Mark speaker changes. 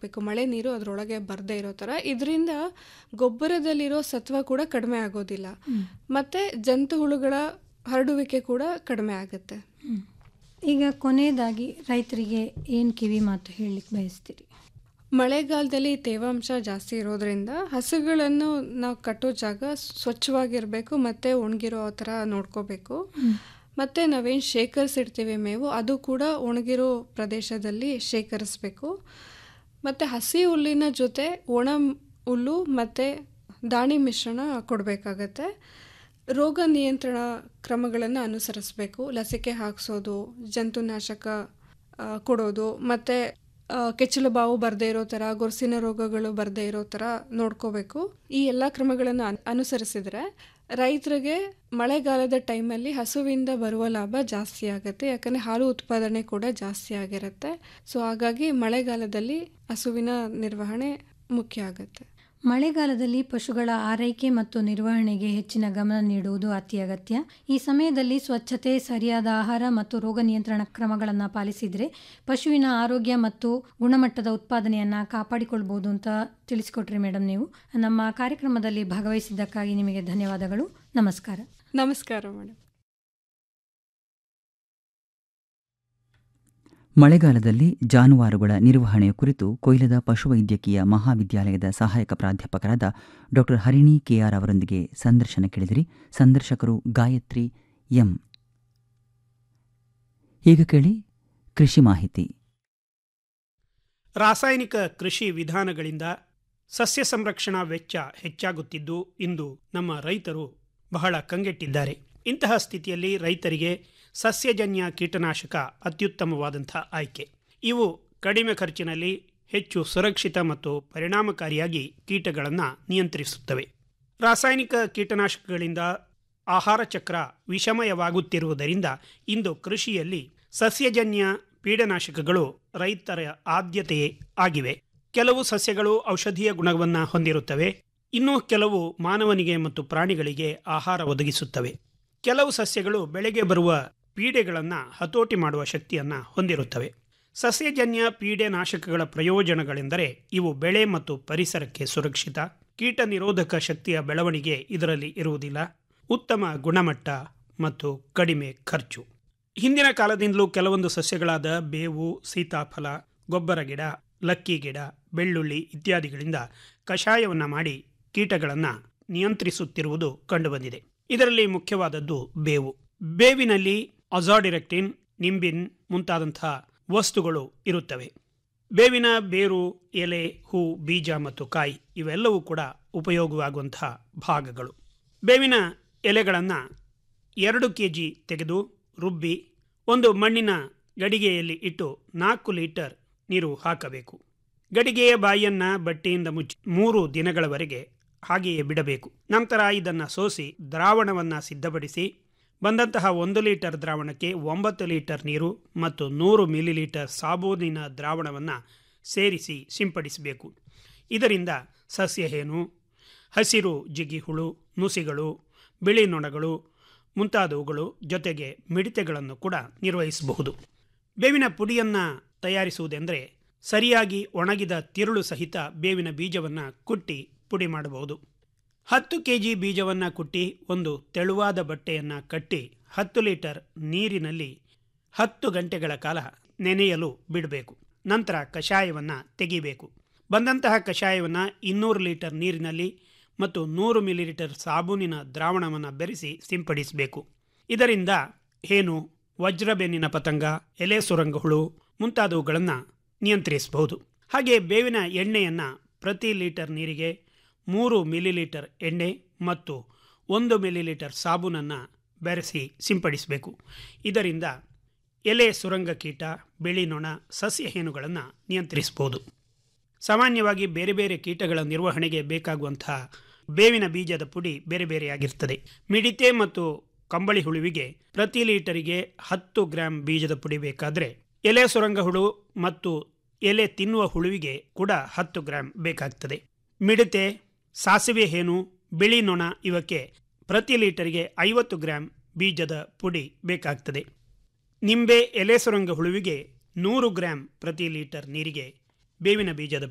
Speaker 1: ಹಾಕಬೇಕು ಮಳೆ ನೀರು ಅದರೊಳಗೆ ಬರದೇ ಇರೋ ಥರ ಇದರಿಂದ ಗೊಬ್ಬರದಲ್ಲಿರೋ ಸತ್ವ ಕೂಡ ಕಡಿಮೆ ಆಗೋದಿಲ್ಲ ಮತ್ತು ಜಂತು ಹುಳುಗಳ ಹರಡುವಿಕೆ ಕೂಡ ಕಡಿಮೆ ಆಗುತ್ತೆ
Speaker 2: ಹ್ಮ್. ಈಗ ಕೊನೆಯದಾಗಿ ರೈತರಿಗೆ ಏನು ಕಿವಿ ಮಾತು ಹೇಳಲಿಕ್ಕೆ ಬಯಸ್ತೀರಿ
Speaker 1: ಮಳೆಗಾಲದಲ್ಲಿ ತೇವಾಂಶ ಜಾಸ್ತಿ ಇರೋದ್ರಿಂದ ಹಸುಗಳನ್ನು ನಾವು ಕಟ್ಟೋ ಜಾಗ ಸ್ವಚ್ಛವಾಗಿರಬೇಕು ಮತ್ತು ಒಣಗಿರೋ ಥರ ನೋಡ್ಕೋಬೇಕು ಮತ್ತು ನಾವೇನು ಶೇಖರಿಸಿಡ್ತೀವಿ ಮೇವು ಅದು ಕೂಡ ಒಣಗಿರೋ ಪ್ರದೇಶದಲ್ಲಿ ಶೇಖರಿಸ್ಬೇಕು ಮತ್ತು ಹಸಿ ಹುಲ್ಲಿನ ಜೊತೆ ಒಣ ಹುಲ್ಲು ಮತ್ತು ದಾಣಿ ಮಿಶ್ರಣ ಕೊಡಬೇಕಾಗತ್ತೆ ರೋಗ ನಿಯಂತ್ರಣ ಕ್ರಮಗಳನ್ನು ಅನುಸರಿಸಬೇಕು ಲಸಿಕೆ ಹಾಕಿಸೋದು ಜಂತುನಾಶಕ ಆ, ಕೊಡೋದು ಮತ್ತು ಕೆಚ್ಚಲು ಬಾವು ಬರದೇ ಇರೋ ಥರ ಗೊರಸಿನ ರೋಗಗಳು ಬರದೇ ಇರೋ ಥರ ನೋಡ್ಕೋಬೇಕು ಈ ಎಲ್ಲ ಕ್ರಮಗಳನ್ನು ಅನ್- ಅನುಸರಿಸಿದ್ರೆ ರೈತರಿಗೆ ಮಳೆಗಾಲದ ಟೈಮಲ್ಲಿ ಹಸುವಿಂದ ಬರುವ ಲಾಭ ಜಾಸ್ತಿ ಆಗುತ್ತೆ ಯಾಕಂದರೆ ಹಾಲು ಉತ್ಪಾದನೆ ಕೂಡ ಜಾಸ್ತಿ ಆಗಿರುತ್ತೆ ಸೊ ಹಾಗಾಗಿ ಮಳೆಗಾಲದಲ್ಲಿ ಹಸುವಿನ ನಿರ್ವಹಣೆ ಮುಖ್ಯ ಆಗುತ್ತೆ
Speaker 2: ಮಳೆಗಾಲದಲ್ಲಿ ಪಶುಗಳ ಆರೈಕೆ ಮತ್ತು ನಿರ್ವಹಣೆಗೆ ಹೆಚ್ಚಿನ ಗಮನ ನೀಡುವುದು ಅತಿ ಅಗತ್ಯ ಈ ಸಮಯದಲ್ಲಿ ಸ್ವಚ್ಛತೆ ಸರಿಯಾದ ಆಹಾರ ಮತ್ತು ರೋಗ ನಿಯಂತ್ರಣ ಕ್ರಮಗಳನ್ನು ಪಾಲಿಸಿದರೆ ಪಶುವಿನ ಆರೋಗ್ಯ ಮತ್ತು ಗುಣಮಟ್ಟದ ಉತ್ಪಾದನೆಯನ್ನು ಕಾಪಾಡಿಕೊಳ್ಬೋದು ಅಂತ ತಿಳಿಸಿಕೊಟ್ರಿ ಮೇಡಮ್ ನೀವು ನಮ್ಮ ಕಾರ್ಯಕ್ರಮದಲ್ಲಿ ಭಾಗವಹಿಸಿದ್ದಕ್ಕಾಗಿ ನಿಮಗೆ ಧನ್ಯವಾದಗಳು ನಮಸ್ಕಾರ
Speaker 1: ನಮಸ್ಕಾರ ಮೇಡಮ್
Speaker 3: ಮಳೆಗಾಲದಲ್ಲಿ ಜಾನುವಾರುಗಳ ನಿರ್ವಹಣೆಯ ಕುರಿತು ಕೊಯ್ಲದ ಪಶುವೈದ್ಯಕೀಯ ಮಹಾವಿದ್ಯಾಲಯದ ಸಹಾಯಕ ಪ್ರಾಧ್ಯಾಪಕರಾದ ಡಾಕ್ಟರ್ ಹರಿಣಿ ಕೆಆರ್ ಅವರೊಂದಿಗೆ ಸಂದರ್ಶನ ಕೇಳಿದಿರಿ ಸಂದರ್ಶಕರು ಗಾಯತ್ರಿ ಎಂ ಈಗ ಕೇಳಿ ಕೃಷಿ ಮಾಹಿತಿ
Speaker 4: ರಾಸಾಯನಿಕ ಕೃಷಿ ವಿಧಾನಗಳಿಂದ ಸಸ್ಯ ಸಂರಕ್ಷಣಾ ವೆಚ್ಚ ಹೆಚ್ಚಾಗುತ್ತಿದ್ದು ಇಂದು ನಮ್ಮ ರೈತರು ಬಹಳ ಕಂಗೆಟ್ಟಿದ್ದಾರೆ ಇಂತಹ ಸ್ಥಿತಿಯಲ್ಲಿ ರೈತರಿಗೆ ಸಸ್ಯಜನ್ಯ ಕೀಟನಾಶಕ ಅತ್ಯುತ್ತಮವಾದಂಥ ಆಯ್ಕೆ ಇವು ಕಡಿಮೆ ಖರ್ಚಿನಲ್ಲಿ ಹೆಚ್ಚು ಸುರಕ್ಷಿತ ಮತ್ತು ಪರಿಣಾಮಕಾರಿಯಾಗಿ ಕೀಟಗಳನ್ನು ನಿಯಂತ್ರಿಸುತ್ತವೆ ರಾಸಾಯನಿಕ ಕೀಟನಾಶಕಗಳಿಂದ ಆಹಾರ ಚಕ್ರ ವಿಷಮಯವಾಗುತ್ತಿರುವುದರಿಂದ ಇಂದು ಕೃಷಿಯಲ್ಲಿ ಸಸ್ಯಜನ್ಯ ಪೀಡನಾಶಕಗಳು ರೈತರ ಆದ್ಯತೆಯೇ ಆಗಿವೆ ಕೆಲವು ಸಸ್ಯಗಳು ಔಷಧೀಯ ಗುಣವನ್ನು ಹೊಂದಿರುತ್ತವೆ ಇನ್ನು ಕೆಲವು ಮಾನವನಿಗೆ ಮತ್ತು ಪ್ರಾಣಿಗಳಿಗೆ ಆಹಾರ ಒದಗಿಸುತ್ತವೆ ಕೆಲವು ಸಸ್ಯಗಳು ಬೆಳೆಗೆ ಬರುವ ಪೀಡೆಗಳನ್ನು ಹತೋಟಿ ಮಾಡುವ ಶಕ್ತಿಯನ್ನು ಹೊಂದಿರುತ್ತವೆ ಸಸ್ಯಜನ್ಯ ಪೀಡೆನಾಶಕಗಳ ಪ್ರಯೋಜನಗಳೆಂದರೆ ಇವು ಬೆಳೆ ಮತ್ತು ಪರಿಸರಕ್ಕೆ ಸುರಕ್ಷಿತ ಕೀಟ ನಿರೋಧಕ ಶಕ್ತಿಯ ಬೆಳವಣಿಗೆ ಇದರಲ್ಲಿ ಇರುವುದಿಲ್ಲ ಉತ್ತಮ ಗುಣಮಟ್ಟ ಮತ್ತು ಕಡಿಮೆ ಖರ್ಚು ಹಿಂದಿನ ಕಾಲದಿಂದಲೂ ಕೆಲವೊಂದು ಸಸ್ಯಗಳಾದ ಬೇವು ಸೀತಾಫಲ ಗೊಬ್ಬರ ಗಿಡ ಲಕ್ಕಿ ಗಿಡ ಬೆಳ್ಳುಳ್ಳಿ ಇತ್ಯಾದಿಗಳಿಂದ ಕಷಾಯವನ್ನು ಮಾಡಿ ಕೀಟಗಳನ್ನು ನಿಯಂತ್ರಿಸುತ್ತಿರುವುದು ಕಂಡುಬಂದಿದೆ ಇದರಲ್ಲಿ ಮುಖ್ಯವಾದದ್ದು ಬೇವು ಬೇವಿನಲ್ಲಿ ಅಜಾಡಿರೆಕ್ಟಿನ್ ನಿಂಬಿನ್ ಮುಂತಾದಂತಹ ವಸ್ತುಗಳು ಇರುತ್ತವೆ ಬೇವಿನ ಬೇರು ಎಲೆ ಹೂ ಬೀಜ ಮತ್ತು ಕಾಯಿ ಇವೆಲ್ಲವೂ ಕೂಡ ಉಪಯೋಗವಾಗುವಂತಹ ಭಾಗಗಳು ಬೇವಿನ ಎಲೆಗಳನ್ನು ಎರಡು ಕೆ ಜಿ ತೆಗೆದು ರುಬ್ಬಿ ಒಂದು ಮಣ್ಣಿನ ಗಡಿಗೆಯಲ್ಲಿ ಇಟ್ಟು ನಾಲ್ಕು ಲೀಟರ್ ನೀರು ಹಾಕಬೇಕು ಗಡಿಗೆಯ ಬಾಯಿಯನ್ನು ಬಟ್ಟೆಯಿಂದ ಮುಚ್ಚಿ ಮೂರು ದಿನಗಳವರೆಗೆ ಹಾಗೆಯೇ ಬಿಡಬೇಕು ನಂತರ ಇದನ್ನು ಸೋಸಿ ದ್ರಾವಣವನ್ನು ಸಿದ್ಧಪಡಿಸಿ ಬಂದಂತಹ ಒಂದು ಲೀಟರ್ ದ್ರಾವಣಕ್ಕೆ ಒಂಬತ್ತು ಲೀಟರ್ ನೀರು ಮತ್ತು ನೂರು ಮಿಲಿಲೀಟರ್ ಸಾಬೂನಿನ ದ್ರಾವಣವನ್ನು ಸೇರಿಸಿ ಸಿಂಪಡಿಸಬೇಕು ಇದರಿಂದ ಸಸ್ಯಹೇನು ಹಸಿರು ಜಿಗಿಹುಳು ನುಸಿಗಳು ಬಿಳಿ ನೊಣಗಳು ಮುಂತಾದವುಗಳು ಜೊತೆಗೆ ಮಿಡಿತೆಗಳನ್ನು ಕೂಡ ನಿರ್ವಹಿಸಬಹುದು ಬೇವಿನ ಪುಡಿಯನ್ನು ತಯಾರಿಸುವುದೆಂದರೆ ಸರಿಯಾಗಿ ಒಣಗಿದ ತಿರುಳು ಸಹಿತ ಬೇವಿನ ಬೀಜವನ್ನು ಕುಟ್ಟಿ ಪುಡಿ ಮಾಡಬಹುದು ಹತ್ತು ಕೆ ಜಿ ಬೀಜವನ್ನು ಕುಟ್ಟಿ ಒಂದು ತೆಳುವಾದ ಬಟ್ಟೆಯನ್ನು ಕಟ್ಟಿ ಹತ್ತು ಲೀಟರ್ ನೀರಿನಲ್ಲಿ ಹತ್ತು ಗಂಟೆಗಳ ಕಾಲ ನೆನೆಯಲು ಬಿಡಬೇಕು ನಂತರ ಕಷಾಯವನ್ನು ತೆಗಿಬೇಕು ಬಂದಂತಹ ಕಷಾಯವನ್ನು ಇನ್ನೂರು ಲೀಟರ್ ನೀರಿನಲ್ಲಿ ಮತ್ತು ನೂರು ಮಿಲಿಲೀಟರ್ ಸಾಬೂನಿನ ದ್ರಾವಣವನ್ನು ಬೆರೆಸಿ ಸಿಂಪಡಿಸಬೇಕು ಇದರಿಂದ ಹೇನು ವಜ್ರಬೆನ್ನಿನ ಪತಂಗ ಎಲೆ ಸುರಂಗಹುಳು ಮುಂತಾದವುಗಳನ್ನು ನಿಯಂತ್ರಿಸಬಹುದು ಹಾಗೆ ಬೇವಿನ ಎಣ್ಣೆಯನ್ನು ಪ್ರತಿ ಲೀಟರ್ ನೀರಿಗೆ ಮೂರು ಮಿಲಿಲೀಟರ್ ಎಣ್ಣೆ ಮತ್ತು ಒಂದು ಮಿಲಿಲೀಟರ್ ಸಾಬೂನನ್ನು ಬೆರೆಸಿ ಸಿಂಪಡಿಸಬೇಕು ಇದರಿಂದ ಎಲೆ ಸುರಂಗ ಕೀಟ ಬಿಳಿ ನೊಣ ಸಸ್ಯ ಹೇನುಗಳನ್ನು ನಿಯಂತ್ರಿಸಬಹುದು ಸಾಮಾನ್ಯವಾಗಿ ಬೇರೆ ಬೇರೆ ಕೀಟಗಳ ನಿರ್ವಹಣೆಗೆ ಬೇಕಾಗುವಂತಹ ಬೇವಿನ ಬೀಜದ ಪುಡಿ ಬೇರೆ ಬೇರೆಯಾಗಿರ್ತದೆ ಮಿಡಿತೆ ಮತ್ತು ಕಂಬಳಿ ಹುಳುವಿಗೆ ಪ್ರತಿ ಲೀಟರಿಗೆ ಹತ್ತು ಗ್ರಾಂ ಬೀಜದ ಪುಡಿ ಬೇಕಾದರೆ ಎಲೆ ಸುರಂಗ ಹುಳು ಮತ್ತು ಎಲೆ ತಿನ್ನುವ ಹುಳುವಿಗೆ ಕೂಡ ಹತ್ತು ಗ್ರಾಂ ಬೇಕಾಗ್ತದೆ ಮಿಡತೆ ಸಾಸಿವೆ ಹೇನು ಬಿಳಿ ನೊಣ ಇವಕ್ಕೆ ಪ್ರತಿ ಲೀಟರಿಗೆ ಐವತ್ತು ಗ್ರಾಂ ಬೀಜದ ಪುಡಿ ಬೇಕಾಗ್ತದೆ ನಿಂಬೆ ಎಲೆ ಸುರಂಗ ಹುಳುವಿಗೆ ನೂರು ಗ್ರಾಂ ಪ್ರತಿ ಲೀಟರ್ ನೀರಿಗೆ ಬೇವಿನ ಬೀಜದ